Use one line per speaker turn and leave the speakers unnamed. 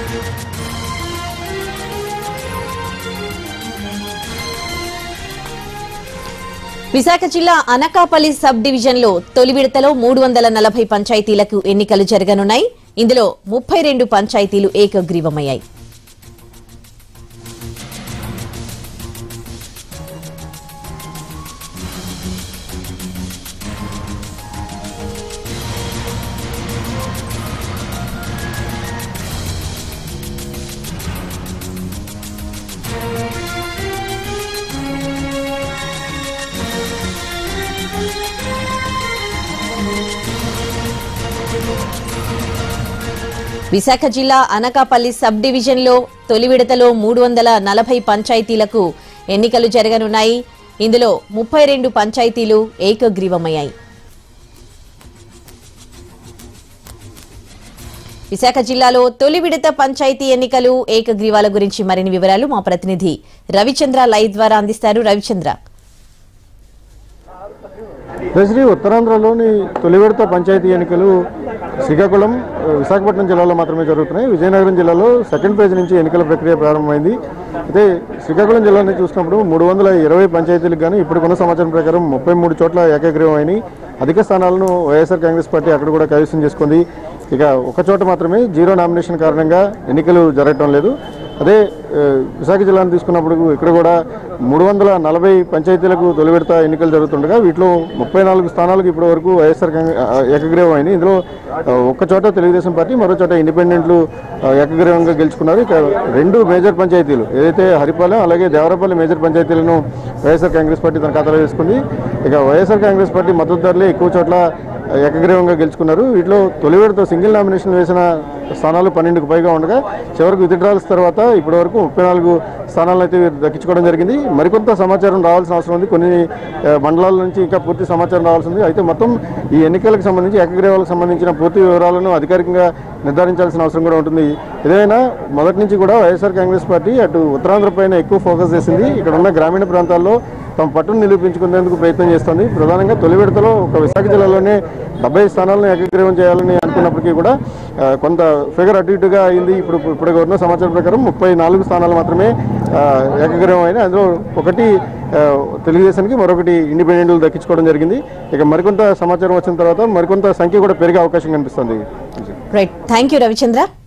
విశాఖ జిల్లా అనకాపల్లి సబ్ డివిజన్లో తొలి విడతలో మూడు వందల నలభై పంచాయతీలకు ఎన్నికలు జరగనున్నాయి ఇందులో ముప్పై రెండు పంచాయతీలు ఏకగ్రీవమయ్యాయి విశాఖ జిల్లా అనకాపల్లి సబ్ డివిజన్లో తొలి విడతలో మూడు వందల నలభై పంచాయతీలకు ఎన్నికలు జరగనున్నాయి ఇందులో ముప్పై రెండు పంచాయతీలు ఏకగ్రీవమయ్యాయి విశాఖ జిల్లాలో తొలి విడత పంచాయతీ ఎన్నికలు ఏకగ్రీవాల గురించి మరిన్ని వివరాలు మా ప్రతినిధి రవిచంద్ర లైవ్ ద్వారా అందిస్తారు రవిచంద్ర
శ్రీ ఉత్తరాంధ్రలోని తొలి విడత పంచాయతీ ఎన్నికలు శ్రీకాకుళం ఆ, విశాఖపట్నం జిల్లాలో మాత్రమే జరుగుతున్నాయి విజయనగరం జిల్లాలో సెకండ్ ఫేజ్ నుంచి ఎన్నికల ప్రక్రియ ప్రారంభమైంది అయితే శ్రీకాకుళం జిల్లాని చూసినప్పుడు మూడు వందల ఇరవై పంచాయతీలకు గాను ఇప్పుడుకున్న సమాచారం ప్రకారం ముప్పై మూడు చోట్ల ఏకగ్రీవం అయినాయి అధిక స్థానాలను వైఎస్ఆర్ కాంగ్రెస్ పార్టీ అక్కడ కూడా కైవసం చేసుకుంది ఇక ఒక చోట మాత్రమే జీరో నామినేషన్ కారణంగా ఎన్నికలు జరగటం లేదు అదే ఆ, విశాఖ జిల్లాను తీసుకున్నప్పుడు ఇక్కడ కూడా మూడు వందల నలభై పంచాయతీలకు తొలి విడత ఎన్నికలు జరుగుతుండగా వీటిలో ముప్పై నాలుగు స్థానాలకు ఇప్పటి వరకు వైఎస్ఆర్ కాంగ్రెస్ ఆ, ఏకగ్రీవం అయింది ఇందులో ఆ, ఒక్క చోట తెలుగుదేశం పార్టీ మరో చోట ఇండిపెండెంట్లు ఆ, ఏకగ్రీవంగా గెలుచుకున్నారు ఇక రెండు మేజర్ పంచాయతీలు ఏదైతే హరిపాలెం అలాగే దేవరపల్లి మేజర్ పంచాయతీలను వైఎస్ఆర్ కాంగ్రెస్ పార్టీ తన ఖాతాలో వేసుకుంది ఇక వైఎస్ఆర్ కాంగ్రెస్ పార్టీ మద్దతుదారులే ఎక్కువ చోట్ల ఏకగ్రీవంగా గెలుచుకున్నారు వీటిలో తొలి విడత సింగిల్ నామినేషన్ వేసిన స్థానాలు పన్నెండుకు పైగా ఉండగా చివరికి విత్డ్రాల్స్ తర్వాత ఇప్పటి వరకు ముప్పై నాలుగు స్థానాలను అయితే వీరు దక్కించుకోవడం జరిగింది మరికొంత సమాచారం రావాల్సిన అవసరం ఉంది కొన్ని ఆ, మండలాల నుంచి ఇంకా పూర్తి సమాచారం రావాల్సి ఉంది అయితే మొత్తం ఈ ఎన్నికలకు సంబంధించి ఏకగ్రీవాలకు సంబంధించిన పూర్తి వివరాలను అధికారికంగా నిర్ధారించాల్సిన అవసరం కూడా ఉంటుంది ఏదైనా మొదటి నుంచి కూడా వైఎస్ఆర్ కాంగ్రెస్ పార్టీ అటు ఉత్తరాంధ్ర పైన ఎక్కువ ఫోకస్ చేసింది ఇక్కడ ఉన్న గ్రామీణ ప్రాంతాల్లో తమ పట్టును నిరూపించుకునేందుకు ప్రయత్నం చేస్తోంది ప్రధానంగా తొలి విడతలో ఒక విశాఖ జిల్లాలోనే డెబ్బై స్థానాలను ఏకగ్రీవం చేయాలని అనుకున్నప్పటికీ కూడా ఆ, కొంత ఫిగర్ అటు ఇటుగా అయింది ఇప్పుడు ఇప్పుడు ఉన్న సమాచారం ప్రకారం ముప్పై నాలుగు స్థానాలు మాత్రమే ఆ, ఏకగ్రీవం అయినాయి అందులో ఒకటి ఆ, తెలుగుదేశానికి మరొకటి ఇండిపెండెంట్లు దక్కించుకోవడం జరిగింది ఇక మరికొంత సమాచారం వచ్చిన తర్వాత మరికొంత సంఖ్య కూడా పెరిగే అవకాశం కనిపిస్తుంది
రైట్ థ్యాంక్ యూ రవిచంద్ర